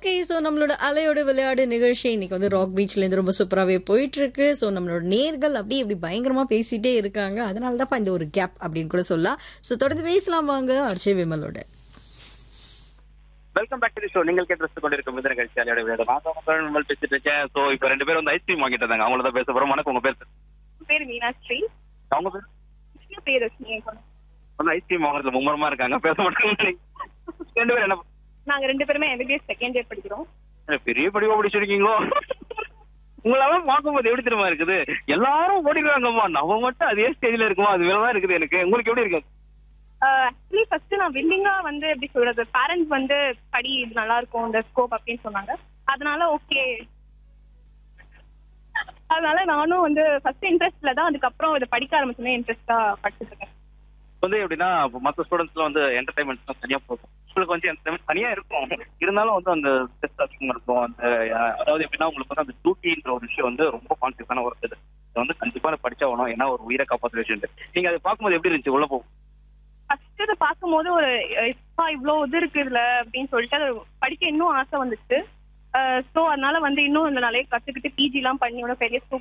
okay so நம்மளோட அலையோட விளையாடு நிகழ்ச்சி இன்னைக்கு வந்து ராக் பீச்ல இருந்து ரொம்ப சூப்பராகவே போயிட்டு இருக்கு ஸோ நம்மளோட நேர்கள் அப்படி இப்படி பயங்கரமா பேசிட்டே இருக்காங்க அதனால தான் இந்த ஒரு கேப் அப்படின்னு கூட சொல்லலாம் ஸோ தொடர்ந்து பேசலாம் வாங்க அர்ச்சய் விமலோட வெல்கம் பேக் டு ஷோ நீங்கள் கேட்டு கொண்டிருக்கும் இந்த நிகழ்ச்சி அலையோட விளையாடு நான் தான் உங்கள் விமல் பேசிட்டு இருக்கேன் ஸோ இப்போ ரெண்டு பேரும் வந்து ஐஸ்கிரீம் வாங்கிட்டு இருந்தாங்க அவங்கள தான் பேச போறோம் வணக்கம் உங்க பேர் பேர் மீனாட்சி அவங்க பேர் கிருஷ்ண பேர் ரஷ்மி வந்து ஐஸ்கிரீம் வாங்குறதுல மும்மரமா இருக்காங்க பேச மாட்டாங்க ரெண்டு பேரும் என்ன நாங்க ரெண்டு பேருமே எம்பிபிஎஸ் செகண்ட் இயர் படிக்கிறோம் என்ன பெரிய படிவா படிச்சிருக்கீங்களோ உங்களெல்லாம் பார்க்கும்போது எப்படி தெரியுமா இருக்குது எல்லாரும் ஓடிடுறாங்கம்மா நம்ம மட்டும் அதே ஸ்டேஜ்ல இருக்குமா அது வேலை இருக்குது எனக்கு உங்களுக்கு எப்படி இருக்கு ஆக்சுவலி ஃபர்ஸ்ட் நான் வில்லிங்கா வந்து எப்படி சொல்றது பேரண்ட்ஸ் வந்து படி இது நல்லா இருக்கும் இந்த ஸ்கோப் அப்படின்னு சொன்னாங்க அதனால ஓகே அதனால நானும் வந்து ஃபர்ஸ்ட் இன்ட்ரெஸ்ட்ல தான் அதுக்கப்புறம் இதை படிக்க ஆரம்பிச்சோன்னே இன்ட்ரெஸ்டா படிச்சுட்டு இருக்கேன் வந்து எப்படின்னா இப்போ மற்ற ஸ்டூடெண்ட்ஸ்லாம் வந்து என்டர்டைன்மெண்ட் தனியா போகும் உங்களுக்கு வந்து என்டர்டைன்மெண்ட் தனியா இருக்கும் இருந்தாலும் வந்து அந்த ஸ்ட்ரெஸ் அதிகமா இருக்கும் அந்த அஹ், அதாவது எப்படின்னா உங்களுக்கு வந்து அந்த டியூட்டின்ற ஒரு விஷயம் வந்து ரொம்ப கான்சியஸான ஒரு இது இது வந்து கண்டிப்பா நான் படிச்சாகணும் ஏன்னா ஒரு உயிரை காப்பாற்ற விஷயம் நீங்க அதை பார்க்கும்போது எப்படி இருந்துச்சு உள்ள போகும் ஃபர்ஸ்ட் இதை பார்க்கும்போது ஒரு இப்பா இவ்வளோ இது இருக்கு இதுல அப்படின்னு சொல்லிட்டு அது படிக்க இன்னும் ஆசை வந்துச்சு ஸோ அதனால வந்து இன்னும் இந்த நிறைய கத்துக்கிட்டு பிஜி எல்லாம் பண்ணி இன்னும் பெரிய